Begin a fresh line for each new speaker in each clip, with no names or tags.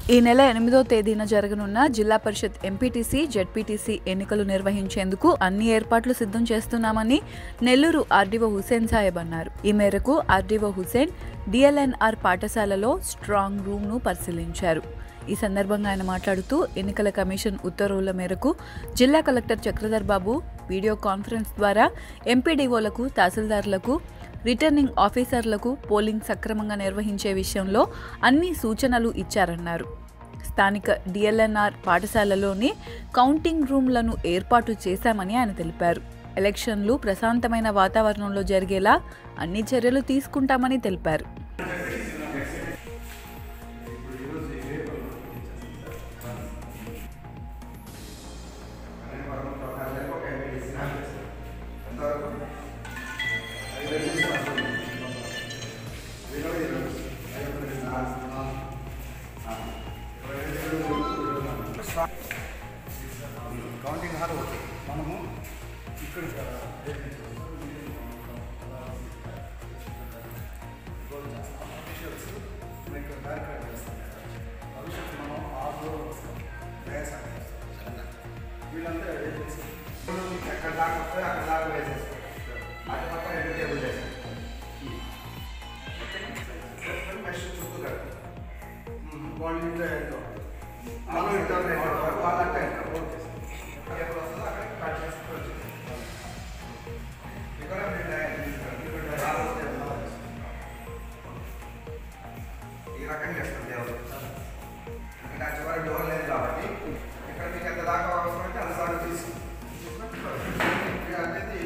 ఈ నెల ఎనిమిదో తేదీన జరగనున్న జిల్లా పరిషత్ ఎంపీటీసీ జెడ్పీటీసీ ఎన్నికలు నిర్వహించేందుకు అన్ని ఏర్పాట్లు సిద్ధం చేస్తున్నామని నెల్లూరు ఆర్డీఓ హుసేన్ సాహెబ్ అన్నారు ఈ మేరకు ఆర్డీఓ హుసేన్ డిఎల్ఎన్ఆర్ పాఠశాలలో స్ట్రాంగ్ రూమ్ను పరిశీలించారు ఈ సందర్భంగా ఆయన మాట్లాడుతూ ఎన్నికల కమిషన్ ఉత్తర్వుల మేరకు జిల్లా collector Chakradhar Babu video conference ద్వారా ఎంపీడీఓలకు తహసీల్దార్లకు రిటర్నింగ్ ఆఫీసర్లకు పోలింగ్ సక్రమంగా నిర్వహించే విషయంలో అన్ని సూచనలు ఇచ్చారన్నారు స్థానిక డిఎల్ఎన్ఆర్ పాఠశాలలోని కౌంటింగ్ రూమ్లను ఏర్పాటు చేశామని ఆయన తెలిపారు ఎలక్షన్లు ప్రశాంతమైన వాతావరణంలో జరిగేలా అన్ని చర్యలు తీసుకుంటామని తెలిపారు
కౌంటింగ్ హాల్ ఓకే మనము ఇక్కడ అఫీషియల్స్ మీకు బ్యారికేడ్ చేస్తాం అఫీషియల్స్ మనం ఆఫ్ రోడ్ వస్తాం గ్యాస్ వీళ్ళంతా ఏజెన్సీ
ఎక్కడ దాకా వస్తే అక్కడ దాకా వేసేస్తాం అటు పక్క రెండు టేబుల్ వేసాం మెష్ చుట్టూ కదా
వాళ్ళు ఇంట్లో ఎంతో
మనం ఇంట్లో వాళ్ళంటే ఎక్కడ వస్తుందో అక్కడ కట్ చేసుకుంటూ ఇక్కడ మీరు డైరెక్ట్ తీసుకురండి. ఇక్కడ డైరెక్ట్ చేస్తాం. ఈ రకంగా చేస్తాం దేవుడు ఇంకా చివరి డోర్ లేదు కాబట్టి ఇక్కడ మీకు ఎంత దాకా అవసరం అయితే అంతసార్లు తీసి ఇక అనేది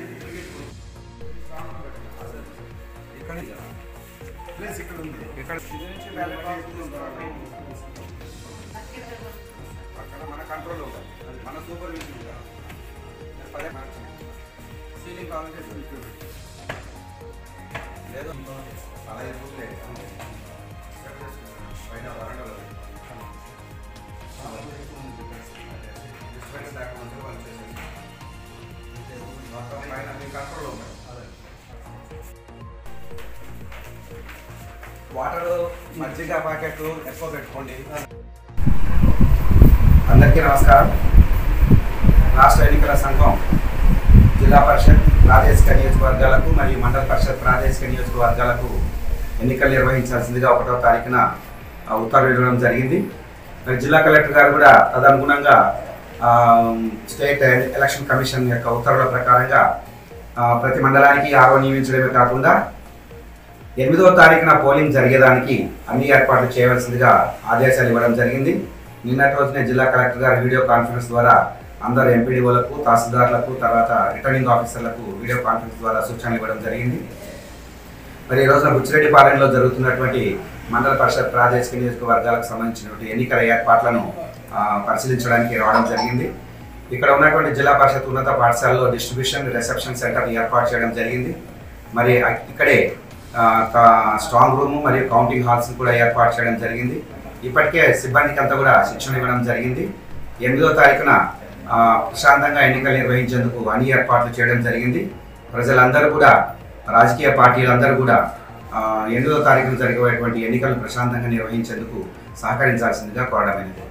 ఇక్కడ ప్లేస్ ఇక్కడ ఉంది
ఇక్కడ ఇది నుంచి బ్యాలెట్ అక్కడ మన కంట్రోల్ ఉంటుంది మన సూపర్విజన్ ఉంటుంది పదే మార్చి సీలింగ్ కావాలంటే సీలింగ్ లేదు అలా ఎప్పుడు లేదు పైన వరండలో డిస్పెన్స్ దాకా ఉంటే వాళ్ళు చేసేది మొత్తం పైన మీ కంట్రోల్ ఉంటుంది వాటర్ మజ్జిగ ప్యాకెట్లు ఎక్కువ పెట్టుకోండి అందరికీ నమస్కారం రాష్ట్ర ఎన్నికల సంఘం జిల్లా పరిషత్ ప్రాదేశిక నియోజకవర్గాలకు మరియు మండల పరిషత్ ప్రాదేశిక నియోజకవర్గాలకు ఎన్నికలు నిర్వహించాల్సిందిగా ఒకటో తారీఖున ఆ, ఉత్తర్వులు ఇవ్వడం జరిగింది మరి జిల్లా కలెక్టర్ గారు కూడా తదనుగుణంగా ఆ, స్టేట్ ఎలక్షన్ కమిషన్ యొక్క ఉత్తర్వుల ప్రకారంగా ఆ, ప్రతి మండలానికి ఆరో నియమించడమే కాకుండా ఎనిమిదవ తారీఖున పోలింగ్ జరిగేదానికి అన్ని ఏర్పాట్లు చేయవలసిందిగా ఆదేశాలు ఇవ్వడం జరిగింది నిన్నటి రోజునే జిల్లా కలెక్టర్ గారు వీడియో కాన్ఫరెన్స్ ద్వారా అందరు ఎంపీడీఓలకు తహసీల్దార్లకు తర్వాత రిటర్నింగ్ ఆఫీసర్లకు వీడియో కాన్ఫరెన్స్ ద్వారా సూచనలు ఇవ్వడం జరిగింది మరి ఈ రోజున బుచ్చిరెడ్డిపాలెంలో జరుగుతున్నటువంటి మండల పరిషత్ ప్రాదేశిక నియోజకవర్గాలకు సంబంధించినటువంటి ఎన్నికల ఏర్పాట్లను ఆ, పరిశీలించడానికి రావడం జరిగింది ఇక్కడ ఉన్నటువంటి జిల్లా పరిషత్ ఉన్నత పాఠశాలలో డిస్ట్రిబ్యూషన్ రిసెప్షన్ సెంటర్ ఏర్పాటు చేయడం జరిగింది మరి అక్- ఇక్కడే ఆ, క- స్ట్రాంగ్ రూమ్ మరియు కౌంటింగ్ హాల్స్ కూడా ఏర్పాటు చేయడం జరిగింది ఇప్పటికే సిబ్బందికి అంతా కూడా శిక్షణ ఇవ్వడం జరిగింది ఎనిమిదో తారీఖున ఆ, ప్రశాంతంగా ఎన్నికలు నిర్వహించేందుకు అన్ని ఏర్పాట్లు చేయడం జరిగింది ప్రజలందరూ కూడా రాజకీయ పార్టీలందరూ కూడా ఆ, ఎనిమిదో తారీఖున జరిగేటువంటి ఎన్నికలు ప్రశాంతంగా నిర్వహించేందుకు సహకరించాల్సిందిగా కోరడమైనది